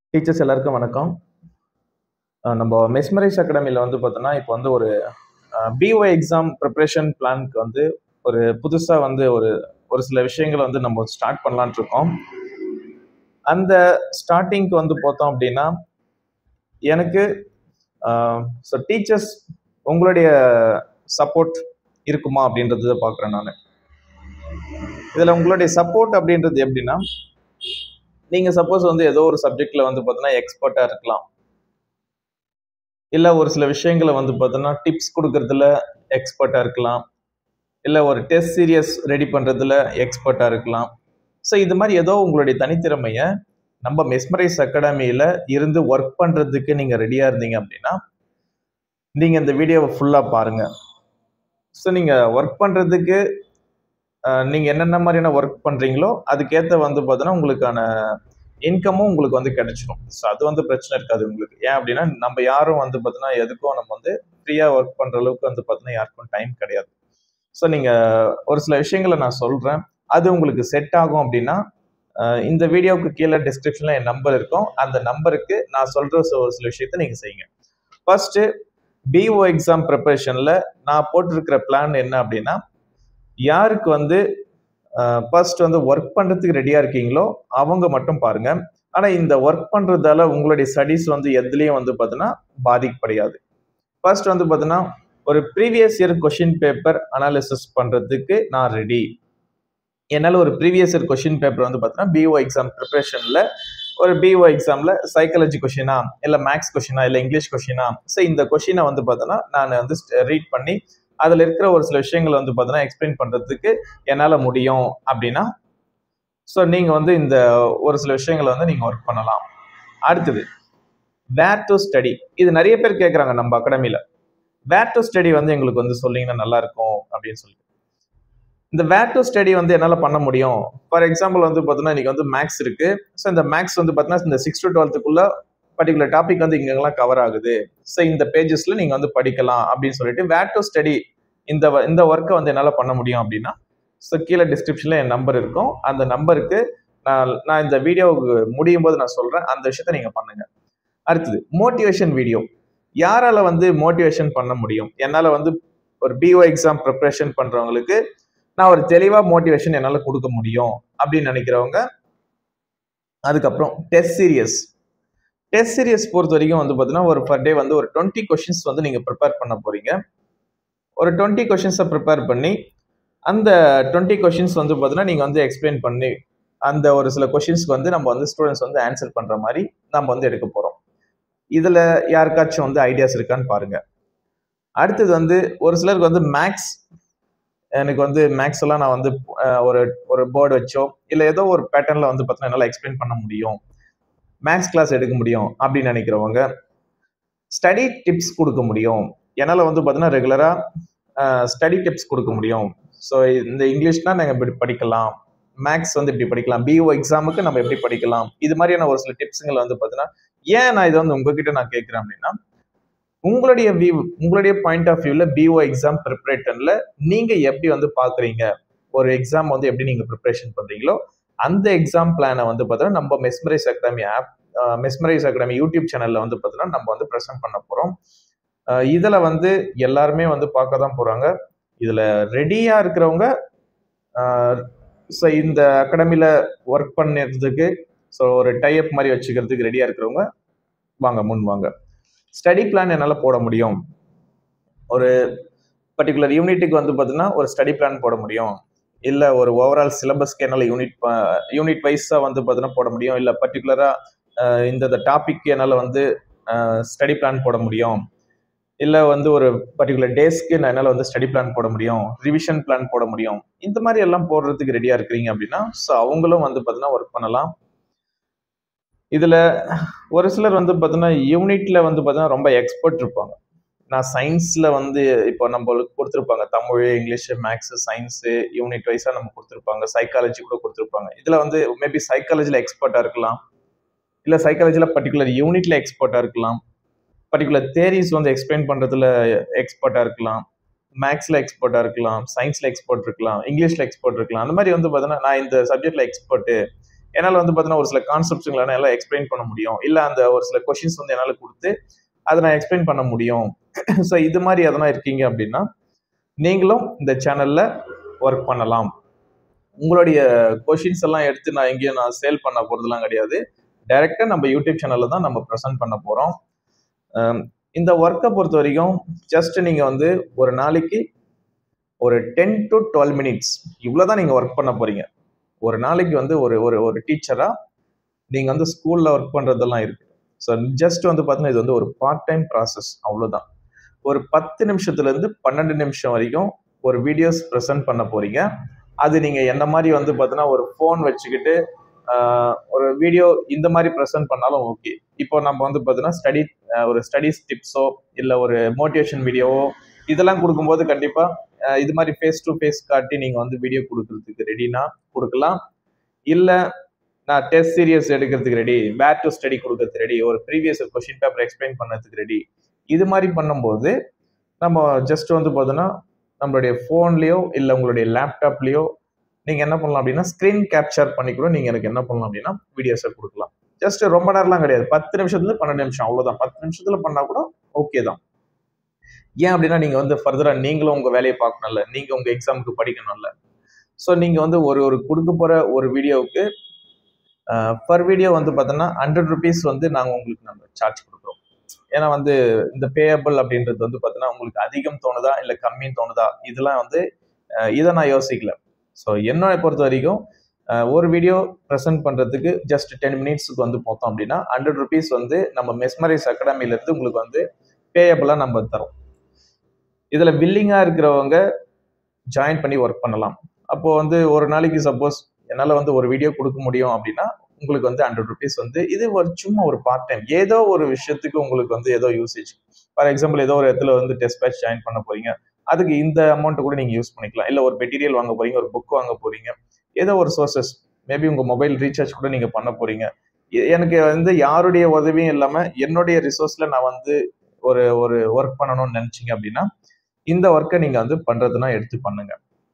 teachers எல்லாருக்கும் வணக்கம் அஹ் நம்ம மெஸ்மரைஸ் அகாடமியில் வந்து பார்த்தோன்னா இப்போ வந்து ஒரு பிஓ எக்ஸாம் ப்ரிப்ரேஷன் பிளான்க்கு வந்து ஒரு புதுசாக வந்து ஒரு ஒரு சில விஷயங்களை வந்து நம்ம ஸ்டார்ட் பண்ணலான்ட்டு இருக்கோம் அந்த ஸ்டார்டிங்க்கு வந்து பார்த்தோம் அப்படின்னா எனக்கு ஸோ டீச்சர்ஸ் உங்களுடைய சப்போர்ட் இருக்குமா அப்படின்றத பார்க்குறேன் நான் இதில் உங்களுடைய சப்போர்ட் அப்படின்றது எப்படின்னா நீங்கள் சப்போஸ் வந்து ஏதோ ஒரு சப்ஜெக்டில் வந்து பார்த்தீங்கன்னா எக்ஸ்பர்ட்டாக இருக்கலாம் இல்லை ஒரு சில விஷயங்களை வந்து பார்த்தோன்னா டிப்ஸ் கொடுக்கறதுல எக்ஸ்பர்ட்டாக இருக்கலாம் இல்லை ஒரு டெஸ்ட் சீரியஸ் ரெடி பண்ணுறதுல எக்ஸ்பர்ட்டாக இருக்கலாம் ஸோ இது மாதிரி ஏதோ உங்களுடைய தனித்திறமையை நம்ம மெஸ்மரைஸ் அகாடமியில் இருந்து ஒர்க் பண்ணுறதுக்கு நீங்கள் ரெடியாக இருந்தீங்க அப்படின்னா நீங்கள் இந்த வீடியோவை ஃபுல்லாக பாருங்கள் ஸோ நீங்கள் ஒர்க் பண்ணுறதுக்கு நீங்கள் என்னென்ன மாதிரியான ஒர்க் பண்ணுறீங்களோ அதுக்கேற்ற வந்து பார்த்தோன்னா உங்களுக்கான இன்கமும் உங்களுக்கு வந்து கிடைச்சிடும் ஸோ அது வந்து பிரச்சனை இருக்காது உங்களுக்கு ஏன் அப்படின்னா நம்ம யாரும் வந்து பார்த்தோன்னா எதுக்கும் நம்ம வந்து ஃப்ரீயாக ஒர்க் பண்ணுற அளவுக்கு வந்து பார்த்தோன்னா யாருக்கும் டைம் கிடையாது ஸோ நீங்கள் ஒரு சில விஷயங்களை நான் சொல்கிறேன் அது உங்களுக்கு செட் ஆகும் அப்படின்னா அஹ், இந்த வீடியோவுக்கு கீழே டிஸ்கிரிப்ஷனில் என் நம்பர் இருக்கும் அந்த நம்பருக்கு நான் சொல்கிற ஒரு சில விஷயத்த நீங்கள் செய்யுங்க ஃபர்ஸ்ட்டு பிஓ எக்ஸாம் ப்ரிப்பரேஷனில் நான் போட்டிருக்கிற பிளான் என்ன அப்படின்னா யாருக்கு வந்து ஃபர்ஸ்ட் வந்து ஒர்க் பண்ணுறதுக்கு ரெடியாக இருக்கீங்களோ அவங்க மட்டும் பாருங்க ஆனால் இந்த ஒர்க் பண்ணுறதால உங்களுடைய ஸ்டடீஸ் வந்து எதுலேயும் வந்து பார்த்தீங்கன்னா பாதிக்கப்படையாது ஃபர்ஸ்ட் வந்து பார்த்தீங்கன்னா ஒரு previous year question paper analysis பண்ணுறதுக்கு நான் ரெடி என்னால் ஒரு ப்ரீவியஸ் இயர் கொஷின் பேப்பர் வந்து பார்த்தீங்கன்னா பிஓ எக்ஸாம் ப்ரிப்ரேஷனில் ஒரு பிஓ எக்ஸாமில் சைக்காலஜி கொஷினா இல்லை மேக்ஸ் கொஷினா இல்லை இங்கிலீஷ் கொஷினா ஸோ இந்த கொஷினை வந்து பார்த்தோன்னா நான் வந்து ரீட் பண்ணி அதில் இருக்கிற ஒரு சில விஷயங்களை வந்து பார்த்தோன்னா எக்ஸ்பிளைன் பண்ணுறதுக்கு என்னால் முடியும் அப்படின்னா ஸோ நீங்கள் வந்து இந்த ஒரு சில விஷயங்களை வந்து நீங்கள் ஒர்க் பண்ணலாம் அடுத்தது வேர் டு ஸ்டடி இது நிறைய பேர் கேட்குறாங்க நம்ம அகாடமியில் வேர் டு ஸ்டடி வந்து எங்களுக்கு வந்து சொன்னீங்கன்னா நல்லா இருக்கும் அப்படின்னு சொல்லிட்டு இந்த வேர் டு ஸ்டடி வந்து என்னால் பண்ண முடியும் ஃபார் எக்ஸாம்பிள் வந்து பார்த்தோன்னா இன்னைக்கு வந்து மேக்ஸ் இருக்கு ஸோ இந்த மேக்ஸ் வந்து பார்த்தீங்கன்னா இந்த சிக்ஸ் டு டுவெல்த்துக்குள்ள பர்டிகுலர் டாபிக் வந்து இங்கெல்லாம் கவர் ஆகுது ஸோ இந்த பேஜஸ்ல நீங்கள் வந்து படிக்கலாம் அப்படின்னு சொல்லிட்டு வேர் டு ஸ்டடி இந்த வ- இந்த ஒர்க்கை வந்து என்னால் பண்ண முடியும் அப்படின்னா ஸோ கீழே டிஸ்கிரிப்ஷனில் என் நம்பர் இருக்கும் அந்த நம்பருக்கு நான் நான் இந்த வீடியோவுக்கு முடியும் போது நான் சொல்கிறேன் அந்த விஷயத்த நீங்கள் பண்ணுங்க அடுத்தது மோட்டிவேஷன் வீடியோ யாரால வந்து மோட்டிவேஷன் பண்ண முடியும் என்னால் வந்து ஒரு பிஓ எக்ஸாம் ப்ரிப்ரேஷன் பண்ணுறவங்களுக்கு நான் ஒரு தெளிவாக மோட்டிவேஷன் என்னால் கொடுக்க முடியும் அப்படின்னு நினைக்கிறவங்க அதுக்கப்புறம் டெஸ்ட் சீரியஸ் டெஸ்ட் சீரியஸ் பொறுத்த வரைக்கும் வந்து பார்த்தீங்கன்னா ஒரு பர் டே வந்து ஒரு டுவெண்ட்டி கொஷின்ஸ் வந்து நீங்கள் ப்ரிப்பேர் பண்ண போறீங்க ஒரு டுவெண்ட்டி கொஷின்ஸை ப்ரிப்பேர் பண்ணி அந்த டுவெண்ட்டி கொஷின்ஸ் வந்து பார்த்தீங்கன்னா நீங்கள் வந்து எக்ஸ்பிளைன் பண்ணி அந்த ஒரு சில கொஷின்ஸ்க்கு வந்து நம்ம வந்து ஸ்டூடெண்ட்ஸ் வந்து ஆன்சர் பண்ணுற மாதிரி நம்ம வந்து எடுக்க போகிறோம் இதில் யாருக்காச்சும் வந்து ஐடியாஸ் இருக்கான்னு பாருங்க அடுத்தது வந்து ஒரு சிலருக்கு வந்து மேக்ஸ் எனக்கு வந்து மேக்ஸ் எல்லாம் நான் வந்து அஹ், ஒரு ஒரு போர்டு வச்சோ இல்லை ஏதோ ஒரு பேட்டர்னில் வந்து பார்த்தீங்கன்னா என்னால் எக்ஸ்பிளைன் பண்ண முடியும் மேக்ஸ் கிளாஸ் எடுக்க முடியும் அப்படின்னு நினைக்கிறவங்க ஸ்டடி டிப்ஸ் கொடுக்க முடியும் என்னால் வந்து பார்த்தீங்கன்னா ரெகுலராக ஸ்டடி டிப்ஸ் கொடுக்க முடியும் ஸோ இந்த இங்கிலீஷ்னா நாங்கள் இப்படி படிக்கலாம் மேக்ஸ் வந்து இப்படி படிக்கலாம் பிஓ எக்ஸாமுக்கு நம்ம எப்படி படிக்கலாம் இது மாதிரியான ஒரு சில டிப்ஸுங்களை வந்து பார்த்தீங்கன்னா ஏன் நான் இதை வந்து உங்ககிட்ட நான் கேட்குறேன் அப்படின்னா உங்களுடைய வியூ உங்களுடைய பாயிண்ட் ஆஃப் வியூவில் பிஓ எக்ஸாம் ப்ரிப்பரேட்டனில் நீங்கள் எப்படி வந்து பார்க்குறீங்க ஒரு எக்ஸாம் வந்து எப்படி நீங்கள் ப்ரிப்பரேஷன் பண்ணுறீங்களோ அந்த எக்ஸாம் பிளானை வந்து பார்த்தீங்கன்னா நம்ம Mesmerize Academy app Mesmerize Academy YouTube சேனலில் வந்து பார்த்தீங்கன்னா நம்ம வந்து ப்ரெசென்ட் பண்ண போகிறோம் இதில் வந்து எல்லாருமே வந்து பார்க்க தான் போகிறாங்க இதில் ரெடியாக இருக்கிறவங்க ஸோ இந்த அகாடமியில் ஒர்க் பண்ணுறதுக்கு ஸோ ஒரு டைப் மாதிரி வச்சுக்கிறதுக்கு ரெடியாக இருக்கிறவங்க வாங்க முன் வாங்க ஸ்டடி பிளான் என்னால் போட முடியும் ஒரு பர்டிகுலர் யூனிட்டுக்கு வந்து பார்த்தீங்கன்னா ஒரு ஸ்டடி பிளான் போட முடியும் இல்லை ஒரு ஓவரால் சிலபஸ்க்கு என்னால் யூனிட் யூனிட் வைஸாக வந்து பார்த்தீங்கன்னா போட முடியும் இல்லை பர்டிகுலராக இந்த டாபிக் என்னால் வந்து ஸ்டடி பிளான் போட முடியும் இல்லை வந்து ஒரு பர்டிகுலர் டேஸ்க்கு நான் என்னால் வந்து ஸ்டடி பிளான் போட முடியும் ரிவிஷன் பிளான் போட முடியும் இந்த மாதிரி எல்லாம் போடுறதுக்கு ரெடியாக இருக்கிறீங்க அப்படின்னா ஸோ அவங்களும் வந்து பார்த்தீங்கன்னா ஒர்க் பண்ணலாம் இதில் ஒரு சிலர் வந்து பார்த்தீங்கன்னா யூனிட்ல வந்து பார்த்தீங்கன்னா ரொம்ப எக்ஸ்பர்ட் இருப்பாங்க நான் சயின்ஸில் வந்து இப்போ நம்மளுக்கு கொடுத்துருப்பாங்க Tamil English maths science unit வைஸாக நம்ம கொடுத்துருப்பாங்க சைக்காலஜி கூட கொடுத்துருப்பாங்க இதில் வந்து மேபி சைக்காலஜியில் எக்ஸ்பர்ட்டாக இருக்கலாம் இல்லை சைக்காலஜியில் பர்டிகுலர் யூனிட்ல எக்ஸ்பர்ட்டாக இருக்கலாம் பர்டிகுலர் தேரிஸ் வந்து எக்ஸ்பிளைன் பண்ணுறதுல எக்ஸ்பர்ட்டாக இருக்கலாம் மேக்ஸில் எக்ஸ்பர்ட்டாக இருக்கலாம் சயின்ஸில் எக்ஸ்பர்ட் இருக்கலாம் இங்கிலீஷில் எக்ஸ்பர்ட் இருக்கலாம் அந்த மாதிரி வந்து பார்த்தீங்கன்னா நான் இந்த சப்ஜெக்டில் எக்ஸ்பர்ட்டு என்னால் வந்து பார்த்தீங்கன்னா ஒரு சில கான்செப்ட்ஸுங்களை என்னால் எக்ஸ்பிளைன் பண்ண முடியும் இல்லை அந்த ஒரு சில கொஷின்ஸ் வந்து என்னால் கொடுத்து அதை நான் எக்ஸ்பிளைன் பண்ண முடியும் ஸோ இது மாதிரி எதனா இருக்கீங்க அப்படின்னா நீங்களும் இந்த சேனலில் ஒர்க் பண்ணலாம் உங்களுடைய கொஷின்ஸ் எல்லாம் எடுத்து நான் எங்கேயும் நான் சேல் பண்ண போகிறதுலாம் கிடையாது டைரெக்டாக நம்ம யூடியூப் சேனலில் தான் நம்ம ப்ரெசென்ட் பண்ண போகிறோம் இந்த ஒர்க்கை பொறுத்த வரைக்கும் ஜஸ்ட் நீங்கள் வந்து ஒரு நாளைக்கு ஒரு டென் டு டுவெல் மினிட்ஸ் இவ்வளோ தான் நீங்கள் ஒர்க் பண்ண போகிறீங்க ஒரு நாளைக்கு வந்து ஒரு ஒரு ஒரு டீச்சராக நீங்கள் வந்து ஸ்கூலில் ஒர்க் பண்ணுறதெல்லாம் இருக்குது ஸோ ஜஸ்ட் வந்து பார்த்தீங்கன்னா இது வந்து ஒரு பார்ட் டைம் ப்ராசஸ் அவ்வளோதான் ஒரு பத்து நிமிஷத்துலேருந்து பன்னெண்டு நிமிஷம் வரைக்கும் ஒரு வீடியோஸ் ப்ரெசென்ட் பண்ண போகிறீங்க அது நீங்கள் என்ன மாதிரி வந்து பார்த்தீங்கன்னா ஒரு ஃபோன் வச்சுக்கிட்டு ஒரு வீடியோ இந்த மாதிரி ப்ரெசென்ட் பண்ணாலும் ஓகே இப்போ நம்ம வந்து பார்த்தீங்கன்னா ஸ்டடி ஒரு ஸ்டடிஸ் டிப்ஸோ இல்லை ஒரு மோட்டிவேஷன் வீடியோவோ இதெல்லாம் கொடுக்கும்போது கண்டிப்பாக இது மாதிரி ஃபேஸ் டு ஃபேஸ் காட்டி நீங்கள் வந்து வீடியோ கொடுக்கறதுக்கு ரெடினா கொடுக்கலாம் இல்லை நான் டெஸ்ட் சீரியஸ் எடுக்கிறதுக்கு ரெடி பேட் டு ஸ்டடி கொடுக்கறதுக்கு ரெடி ஒரு ப்ரீவியஸ் கொஷின் பேப்பர் எக்ஸ்பிளைன் பண்ணதுக்கு ரெடி இது மாதிரி பண்ணும்போது நம்ம ஜஸ்ட் வந்து பார்த்தோன்னா நம்மளுடைய ஃபோன்லேயோ இல்லை உங்களுடைய லேப்டாப்லேயோ நீங்கள் என்ன பண்ணலாம் அப்படின்னா ஸ்க்ரீன் கேப்சர் பண்ணி கூட நீங்கள் எனக்கு என்ன பண்ணலாம் அப்படின்னா வீடியோஸை கொடுக்கலாம் ஜஸ்ட் ரொம்ப நேரம்லாம் கிடையாது பத்து நிமிஷத்துலேருந்து பன்னெண்டு நிமிஷம் அவ்வளோதான் பத்து நிமிஷத்தில் பண்ணால் கூட ஓகே தான் ஏன் அப்படின்னா நீங்கள் வந்து ஃபர்தராக நீங்களும் உங்கள் வேலையை பார்க்கணும்ல நீங்கள் உங்கள் எக்ஸாமுக்கு படிக்கணும்ல ஸோ நீங்கள் வந்து ஒரு ஒரு கொடுக்க போகிற ஒரு வீடியோவுக்கு பர் வீடியோ வந்து பார்த்தோன்னா ஹண்ட்ரட் ருபீஸ் வந்து நாங்கள் உங்களுக்கு நம்ம சார்ஜ் கொடுக்குறோம் ஏன்னா வந்து இந்த பேயபிள் அப்படின்றது வந்து பார்த்தோன்னா உங்களுக்கு அதிகம் தோணுதா இல்லை கம்மின்னு தோணுதா இதெல்லாம் வந்து இதை நான் யோசிக்கல ஸோ என்னை பொறுத்த வரைக்கும் ஒரு வீடியோ ப்ரெசென்ட் பண்ணுறதுக்கு ஜஸ்ட் டென் மினிட்ஸுக்கு வந்து பார்த்தோம் அப்படின்னா ஹண்ட்ரட் ருபீஸ் வந்து நம்ம மெஸ்மரைஸ் அகாடமிலேருந்து உங்களுக்கு வந்து பேயபிளாக நம்ம தரோம் இதில் வில்லிங்காக இருக்கிறவங்க ஜாயின் பண்ணி ஒர்க் பண்ணலாம் அப்போது வந்து ஒரு நாளைக்கு சப்போஸ் என்னால் வந்து ஒரு வீடியோ கொடுக்க முடியும் அப்படின்னா உங்களுக்கு வந்து ஹண்ட்ரட் ருபீஸ் வந்து இது ஒரு சும்மா ஒரு பார்ட் டைம் ஏதோ ஒரு விஷயத்துக்கு உங்களுக்கு வந்து ஏதோ யூசேஜ் ஃபார் எக்ஸாம்பிள் ஏதோ ஒரு இடத்துல வந்து டெஸ்ட் பேட்ச் ஜாயின் பண்ண போறீங்க அதுக்கு இந்த அமௌண்ட்டை கூட நீங்கள் யூஸ் பண்ணிக்கலாம் இல்லை ஒரு மெட்டீரியல் வாங்க போறீங்க ஒரு புக் வாங்க போறீங்க ஏதோ ஒரு சோர்சஸ் மேபி உங்கள் மொபைல் ரீசார்ஜ் கூட நீங்கள் பண்ண போறீங்க எனக்கு வந்து யாருடைய உதவியும் இல்லாமல் என்னுடைய ரிசோர்ஸில் நான் வந்து ஒரு ஒரு ஒர்க் பண்ணணும்னு நினச்சிங்க அப்படின்னா இந்த ஒர்க்கை நீங்கள் வந்து பண்ணுறதுனா எடுத்து பண்ணுங்க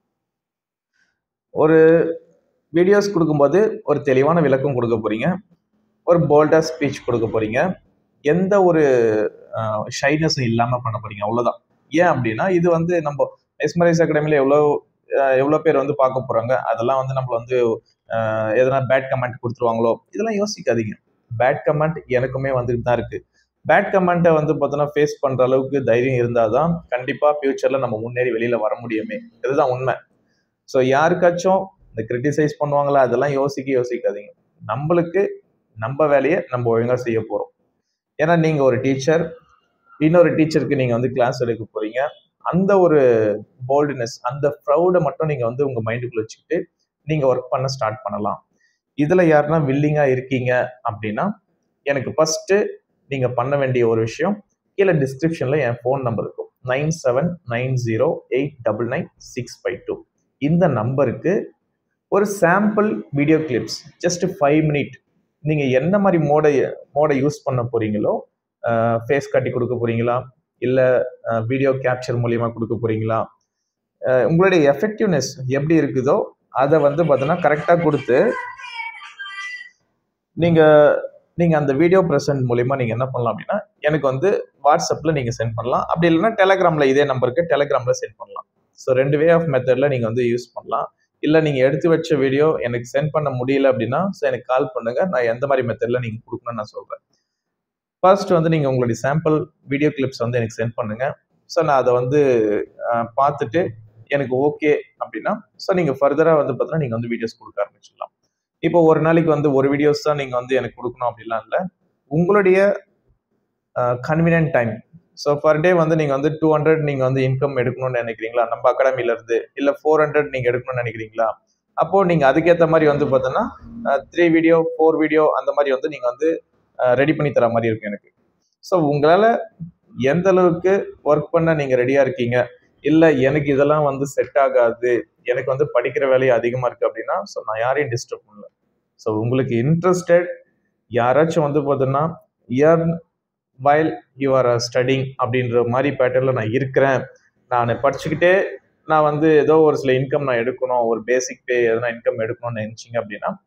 ஒரு வீடியோஸ் கொடுக்கும்போது ஒரு தெளிவான விளக்கம் கொடுக்க போறீங்க ஒரு போல்டாக ஸ்பீச் கொடுக்க போறீங்க எந்த ஒரு ஷைனஸும் இல்லாமல் பண்ண போறீங்க அவ்வளோதான் ஏன் அப்படின்னா இது வந்து நம்ம எஸ்மரைஸ் அகாடமியில் எவ்வளோ எவ்வளோ பேர் வந்து பார்க்க போகிறாங்க அதெல்லாம் வந்து நம்மள வந்து எதனா பேட் கமெண்ட் கொடுத்துருவாங்களோ இதெல்லாம் யோசிக்காதீங்க பேட் கமெண்ட் எனக்குமே வந்துட்டு தான் இருக்குது பேட் கமெண்ட்டை வந்து பார்த்தோன்னா ஃபேஸ் பண்ணுற அளவுக்கு தைரியம் இருந்தால் தான் கண்டிப்பாக ஃப்யூச்சரில் நம்ம முன்னேறி வெளியில் வர முடியுமே இதுதான் உண்மை ஸோ யாருக்காச்சும் இந்த கிரிட்டிசைஸ் பண்ணுவாங்களா அதெல்லாம் யோசிக்க யோசிக்காதீங்க நம்மளுக்கு நம்ம வேலையை நம்ம ஒழுங்காக செய்ய போகிறோம் ஏன்னா நீங்கள் ஒரு டீச்சர் இன்னொரு டீச்சருக்கு நீங்கள் வந்து கிளாஸ் எடுக்க போகிறீங்க அந்த ஒரு போல்டுனஸ் அந்த ப்ரௌடை மட்டும் நீங்கள் வந்து உங்கள் மைண்டுக்குள்ள வச்சுக்கிட்டு நீங்கள் ஒர்க் பண்ண ஸ்டார்ட் பண்ணலாம் இதில் யாருன்னா வில்லிங்காக இருக்கீங்க அப்படின்னா எனக்கு ஃபஸ்ட்டு நீங்கள் பண்ண வேண்டிய ஒரு விஷயம் கீழே டிஸ்கிரிப்ஷனில் என் ஃபோன் நம்பர் இருக்கும் nine seven nine zero eight double nine six five two இந்த நம்பருக்கு ஒரு sample video clips just five minute நீங்கள் என்ன மாதிரி மோடை மோடை யூஸ் பண்ண போகிறீங்களோ ஃபேஸ் காட்டி கொடுக்க போகிறீங்களா இல்லை வீடியோ கேப்சர் மூலியமாக கொடுக்க போகிறீங்களா உங்களுடைய எஃபெக்டிவ்னஸ் எப்படி இருக்குதோ அதை வந்து பார்த்தோன்னா கரெக்டாக கொடுத்து நீங்கள் நீங்கள் அந்த வீடியோ ப்ரெசன்ட் மூலிமா நீங்கள் என்ன பண்ணலாம் அப்படின்னா எனக்கு வந்து வாட்ஸ்அப்பில் நீங்கள் சென்ட் பண்ணலாம் அப்படி இல்லைன்னா டெலகிராமில் இதே நம்பருக்கு டெலகிராமில் சென்ட் பண்ணலாம் ஸோ ரெண்டு வே ஆஃப் மெத்தடில் நீங்கள் வந்து யூஸ் பண்ணலாம் இல்லை நீங்கள் எடுத்து வச்ச வீடியோ எனக்கு சென்ட் பண்ண முடியல அப்படின்னா ஸோ எனக்கு கால் பண்ணுங்கள் நான் எந்த மாதிரி மெத்தடில் நீங்கள் கொடுக்கணும்னு நான் சொல்கிறேன் ஃபர்ஸ்ட் வந்து நீங்கள் உங்களுடைய சாம்பிள் வீடியோ கிளிப்ஸ் வந்து எனக்கு சென்ட் பண்ணுங்கள் ஸோ நான் அதை வந்து பார்த்துட்டு எனக்கு ஓகே அப்படின்னா ஸோ நீங்கள் ஃபர்தராக வந்து பார்த்தீங்கன்னா நீங்கள் வந்து வீடியோஸ் கொடுக்க ஆரம்பிச்சிடலாம் இப்போ ஒரு நாளைக்கு வந்து ஒரு வீடியோஸ் தான் நீங்கள் வந்து எனக்கு கொடுக்கணும் அப்படிலாம் இல்லை உங்களுடைய convenient time so per day வந்து நீங்கள் வந்து டூ ஹண்ட்ரட் நீங்கள் வந்து இன்கம் எடுக்கணும்னு நினைக்கிறீங்களா நம்ம அகாடமிலேருந்து இல்லை ஃபோர் ஹண்ட்ரட் நீங்கள் எடுக்கணும்னு நினைக்கிறீங்களா அப்போது நீங்கள் அதுக்கேற்ற மாதிரி வந்து பார்த்தோன்னா த்ரீ வீடியோ ஃபோர் வீடியோ அந்த மாதிரி வந்து நீங்கள் வந்து ரெடி பண்ணி தர மாதிரி இருக்கும் எனக்கு ஸோ உங்களால் எந்த அளவுக்கு ஒர்க் பண்ண நீங்கள் ரெடியாக இருக்கீங்க இல்லை எனக்கு இதெல்லாம் வந்து செட் ஆகாது எனக்கு வந்து படிக்கிற வேலை அதிகமாக இருக்குது அப்படின்னா ஸோ நான் யாரையும் டிஸ்டர்ப் பண்ணல ஸோ உங்களுக்கு இன்ட்ரெஸ்டட் யாராச்சும் வந்து பார்த்தோன்னா year while you are studying அப்படின்ற மாதிரி பேட்டர்னில் நான் இருக்கிறேன் நான் படிச்சுக்கிட்டே நான் வந்து ஏதோ ஒரு சில இன்கம் நான் எடுக்கணும் ஒரு பேசிக் பே எதனா இன்கம் எடுக்கணும்னு நினச்சிங்க அப்படின்னா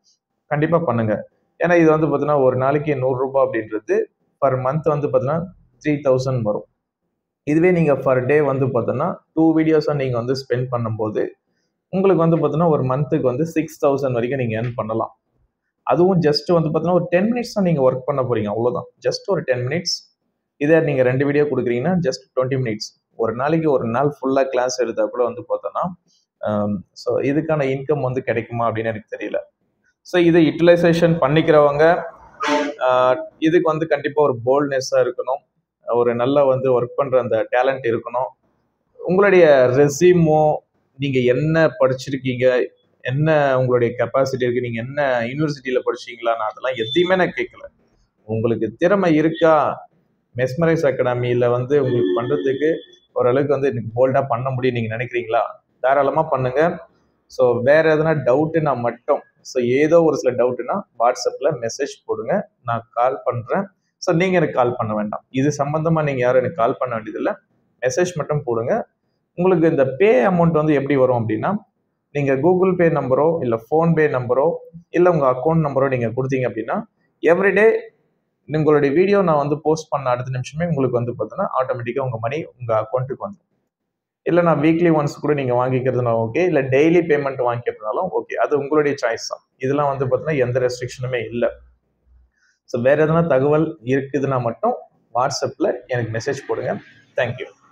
கண்டிப்பாக பண்ணுங்க ஏன்னா இது வந்து பார்த்தீங்கன்னா ஒரு நாளைக்கு நூறுரூபா அப்படின்றது பர் மந்த் வந்து பார்த்தீங்கன்னா த்ரீ தௌசண்ட் வரும் இதுவே நீங்கள் பர் டே வந்து பார்த்தோன்னா டூ வீடியோஸாக நீங்கள் வந்து ஸ்பெண்ட் பண்ணும்போது உங்களுக்கு வந்து பார்த்தீங்கன்னா ஒரு மந்த்துக்கு வந்து சிக்ஸ் தௌசண்ட் வரைக்கும் நீங்கள் earn பண்ணலாம் அதுவும் ஜஸ்ட் வந்து பார்த்தீங்கன்னா ஒரு டென் மினிட்ஸ் தான் நீங்கள் ஒர்க் பண்ண போறீங்க அவ்வளோதான் ஜஸ்ட் ஒரு டென் மினிட்ஸ் இதே நீங்கள் ரெண்டு வீடியோ கொடுக்குறீங்கன்னா ஜஸ்ட் டுவெண்ட்டி மினிட்ஸ் ஒரு நாளைக்கு ஒரு நாள் ஃபுல்லாக கிளாஸ் எடுத்தால் கூட வந்து பார்த்தோன்னா ஸோ இதுக்கான இன்கம் வந்து கிடைக்குமா அப்படின்னு எனக்கு தெரியல ஸோ இதை யூட்டிலைசேஷன் பண்ணிக்கிறவங்க ஆஹ் இதுக்கு வந்து கண்டிப்பாக ஒரு போல்ட்னஸ்ஸாக இருக்கணும் ஒரு நல்ல வந்து ஒர்க் பண்ணுற அந்த டேலண்ட் இருக்கணும் உங்களுடைய ரெசியூமோ நீங்கள் என்ன படிச்சிருக்கீங்க என்ன உங்களுடைய கெப்பாசிட்டி இருக்கு நீங்கள் என்ன யூனிவர்சிட்டியில் படிச்சீங்களா நான் அதெல்லாம் எதையுமே நான் கேட்கல உங்களுக்கு திறமை இருக்கா மெஸ்மரைஸ் அகாடமியில் வந்து உங்களுக்கு பண்ணுறதுக்கு ஓரளவுக்கு வந்து எனக்கு போல்டாக பண்ண முடியும் நீங்கள் நினைக்கிறீங்களா தாராளமாக பண்ணுங்க ஸோ வேற எதனா டவுட்டுனா மட்டும் ஸோ ஏதோ ஒரு சில டவுட்டுனா வாட்ஸ்அப்பில் மெசேஜ் போடுங்க நான் கால் பண்ணுறேன் ஸோ நீங்கள் எனக்கு கால் பண்ண வேண்டாம் இது சம்மந்தமாக நீங்கள் யாரும் எனக்கு கால் பண்ண வேண்டியதில்லை மெசேஜ் மட்டும் போடுங்க உங்களுக்கு இந்த பே அமௌண்ட் வந்து எப்படி வரும் அப்படின்னா நீங்கள் கூகுள் பே நம்பரோ இல்லை ஃபோன்பே நம்பரோ இல்லை உங்கள் அக்கௌண்ட் நம்பரோ நீங்கள் கொடுத்தீங்க அப்படின்னா எவ்ரிடே உங்களுடைய வீடியோ நான் வந்து போஸ்ட் பண்ண அடுத்த நிமிஷமே உங்களுக்கு வந்து பார்த்தீங்கன்னா ஆட்டோமேட்டிக்காக உங்கள் மணி உங்கள் அக்கௌண்ட்டுக்கு வந்துடும் இல்லை நான் வீக்லி ஒன்ஸ் கூட நீங்கள் வாங்கிக்கிறதுனாலும் ஓகே இல்லை டெய்லி பேமெண்ட் வாங்கிக்கிறதுனாலும் ஓகே அது உங்களுடைய சாய்ஸ் தான் இதெல்லாம் வந்து பார்த்தீங்கன்னா எந்த ரெஸ்ட்ரிக்ஷனுமே இல்லை ஸோ வேறு எதனா தகவல் இருக்குதுன்னா மட்டும் வாட்ஸ்அப்பில் எனக்கு மெசேஜ் போடுங்க தேங்க்யூ